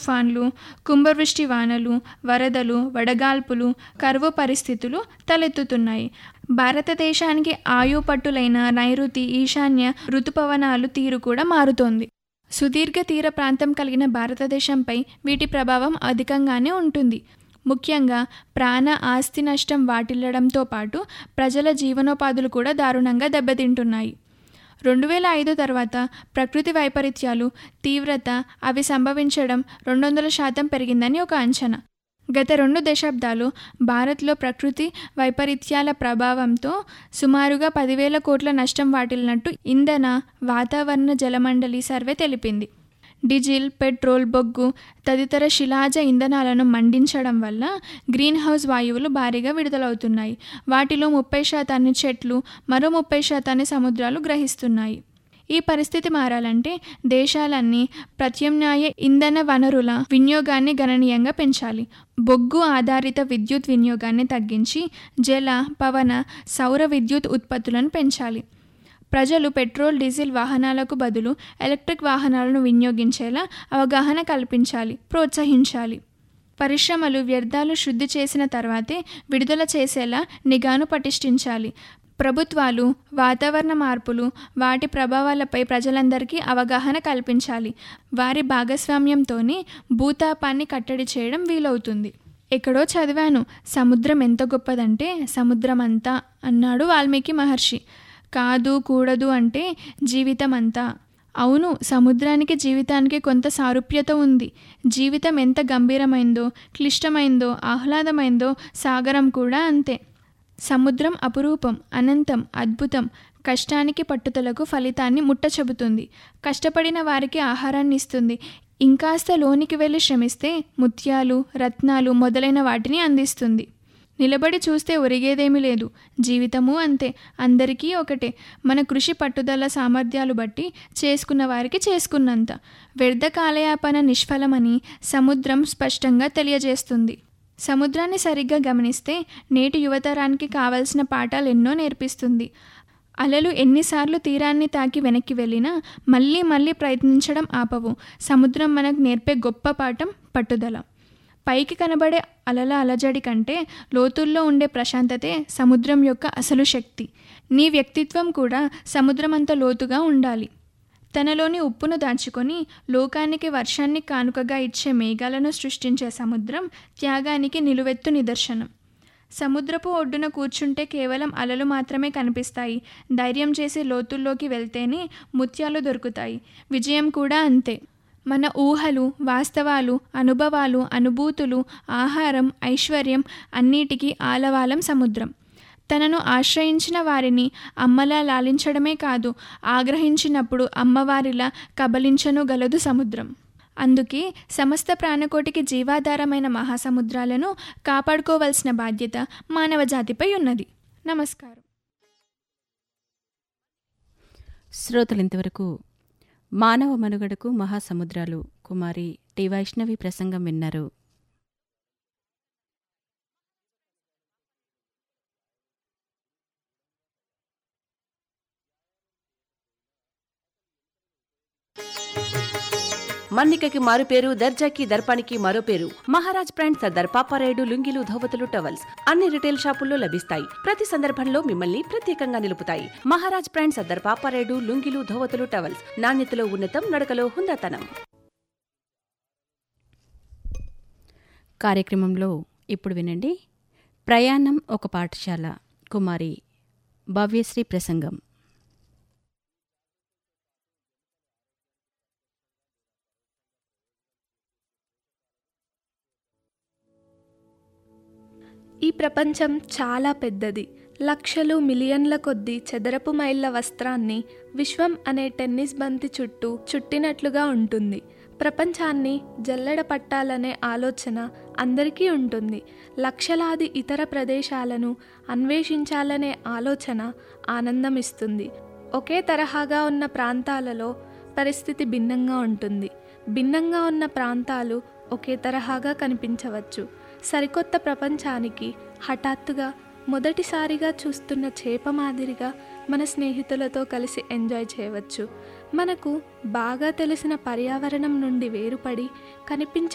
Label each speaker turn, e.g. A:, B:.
A: తుఫాన్లు కుంభవృష్టి వానలు వరదలు వడగాల్పులు కరువు పరిస్థితులు తలెత్తుతున్నాయి భారతదేశానికి ఆయుపట్టులైన నైరుతి ఈశాన్య ఋతుపవనాలు తీరు కూడా మారుతోంది సుదీర్ఘ తీర ప్రాంతం కలిగిన భారతదేశంపై వీటి ప్రభావం అధికంగానే ఉంటుంది ముఖ్యంగా ప్రాణ ఆస్తి నష్టం వాటిల్లడంతో పాటు ప్రజల జీవనోపాధులు కూడా దారుణంగా దెబ్బతింటున్నాయి రెండు వేల ఐదు తర్వాత ప్రకృతి వైపరీత్యాలు తీవ్రత అవి సంభవించడం రెండు వందల శాతం పెరిగిందని ఒక అంచనా గత రెండు దశాబ్దాలు భారత్లో ప్రకృతి వైపరీత్యాల ప్రభావంతో సుమారుగా పదివేల కోట్ల నష్టం వాటిల్లినట్టు ఇంధన వాతావరణ జలమండలి సర్వే తెలిపింది డీజిల్ పెట్రోల్ బొగ్గు తదితర శిలాజ ఇంధనాలను మండించడం వల్ల గ్రీన్ హౌస్ వాయువులు భారీగా విడుదలవుతున్నాయి వాటిలో ముప్పై శాతాన్ని చెట్లు మరో ముప్పై శాతాన్ని సముద్రాలు గ్రహిస్తున్నాయి ఈ పరిస్థితి మారాలంటే దేశాలన్నీ ప్రత్యామ్నాయ ఇంధన వనరుల వినియోగాన్ని గణనీయంగా పెంచాలి బొగ్గు ఆధారిత విద్యుత్ వినియోగాన్ని తగ్గించి జల పవన సౌర విద్యుత్ ఉత్పత్తులను పెంచాలి ప్రజలు పెట్రోల్ డీజిల్ వాహనాలకు బదులు ఎలక్ట్రిక్ వాహనాలను వినియోగించేలా అవగాహన కల్పించాలి ప్రోత్సహించాలి పరిశ్రమలు వ్యర్థాలు శుద్ధి చేసిన తర్వాతే విడుదల చేసేలా నిఘాను పటిష్ఠించాలి ప్రభుత్వాలు వాతావరణ మార్పులు వాటి ప్రభావాలపై ప్రజలందరికీ అవగాహన కల్పించాలి వారి భాగస్వామ్యంతోనే భూతాపాన్ని కట్టడి చేయడం వీలవుతుంది ఎక్కడో చదివాను సముద్రం ఎంత గొప్పదంటే సముద్రం అంతా అన్నాడు వాల్మీకి మహర్షి కాదు కూడదు అంటే జీవితం అంతా అవును సముద్రానికి జీవితానికి కొంత సారూప్యత ఉంది జీవితం ఎంత గంభీరమైందో క్లిష్టమైందో ఆహ్లాదమైందో సాగరం కూడా అంతే సముద్రం అపురూపం అనంతం అద్భుతం కష్టానికి పట్టుదలకు ఫలితాన్ని ముట్ట చెబుతుంది కష్టపడిన వారికి ఆహారాన్ని ఇస్తుంది ఇంకాస్త లోనికి వెళ్ళి శ్రమిస్తే ముత్యాలు రత్నాలు మొదలైన వాటిని అందిస్తుంది నిలబడి చూస్తే ఒరిగేదేమీ లేదు జీవితము అంతే అందరికీ ఒకటే మన కృషి పట్టుదల సామర్థ్యాలు బట్టి చేసుకున్న వారికి చేసుకున్నంత వ్యర్థ కాలయాపన నిష్ఫలమని సముద్రం స్పష్టంగా తెలియజేస్తుంది సముద్రాన్ని సరిగ్గా గమనిస్తే నేటి యువతరానికి కావలసిన పాఠాలు ఎన్నో నేర్పిస్తుంది అలలు ఎన్నిసార్లు తీరాన్ని తాకి వెనక్కి వెళ్ళినా మళ్ళీ మళ్ళీ ప్రయత్నించడం ఆపవు సముద్రం మనకు నేర్పే గొప్ప పాఠం పట్టుదల పైకి కనబడే అలల అలజడి కంటే లోతుల్లో ఉండే ప్రశాంతతే సముద్రం యొక్క అసలు శక్తి నీ వ్యక్తిత్వం కూడా సముద్రమంత లోతుగా ఉండాలి తనలోని ఉప్పును దాచుకొని లోకానికి వర్షాన్ని కానుకగా ఇచ్చే మేఘాలను సృష్టించే సముద్రం త్యాగానికి నిలువెత్తు నిదర్శనం సముద్రపు ఒడ్డున కూర్చుంటే కేవలం అలలు మాత్రమే కనిపిస్తాయి ధైర్యం చేసి లోతుల్లోకి వెళ్తేనే ముత్యాలు దొరుకుతాయి విజయం కూడా అంతే మన ఊహలు వాస్తవాలు అనుభవాలు అనుభూతులు ఆహారం ఐశ్వర్యం అన్నిటికీ ఆలవాలం సముద్రం తనను ఆశ్రయించిన వారిని అమ్మలా లాలించడమే కాదు ఆగ్రహించినప్పుడు అమ్మవారిలా కబలించను గలదు సముద్రం అందుకే సమస్త ప్రాణకోటికి జీవాధారమైన మహాసముద్రాలను కాపాడుకోవలసిన బాధ్యత మానవ జాతిపై ఉన్నది నమస్కారం
B: శ్రోతలు ఇంతవరకు మానవ మనుగడకు మహాసముద్రాలు కుమారి టి వైష్ణవి ప్రసంగం విన్నారు
C: మన్నికకి మారు పేరు దర్జాకి దర్పానికి మరో పేరు మహారాజ్ బ్రాండ్ సర్దార్ పాపారాయుడు లుంగిలు ధోవతులు టవల్స్ అన్ని రిటైల్ షాపుల్లో లభిస్తాయి ప్రతి సందర్భంలో మిమ్మల్ని ప్రత్యేకంగా నిలుపుతాయి మహారాజ్ బ్రాండ్ సర్దార్ పాపారాయుడు లుంగిలు ధోవతులు టవల్స్ నాణ్యతలో ఉన్నతం నడకలో హుందాతనం
B: కార్యక్రమంలో ఇప్పుడు వినండి ప్రయాణం ఒక పాఠశాల కుమారి భవ్యశ్రీ ప్రసంగం
D: ఈ ప్రపంచం చాలా పెద్దది లక్షలు మిలియన్ల కొద్దీ చదరపు మైళ్ళ వస్త్రాన్ని విశ్వం అనే టెన్నిస్ బంతి చుట్టూ చుట్టినట్లుగా ఉంటుంది ప్రపంచాన్ని జల్లెడ పట్టాలనే ఆలోచన అందరికీ ఉంటుంది లక్షలాది ఇతర ప్రదేశాలను అన్వేషించాలనే ఆలోచన ఆనందం ఇస్తుంది ఒకే తరహాగా ఉన్న ప్రాంతాలలో పరిస్థితి భిన్నంగా ఉంటుంది భిన్నంగా ఉన్న ప్రాంతాలు ఒకే తరహాగా కనిపించవచ్చు సరికొత్త ప్రపంచానికి హఠాత్తుగా మొదటిసారిగా చూస్తున్న చేప మాదిరిగా మన స్నేహితులతో కలిసి ఎంజాయ్ చేయవచ్చు మనకు బాగా తెలిసిన పర్యావరణం నుండి వేరుపడి కనిపించే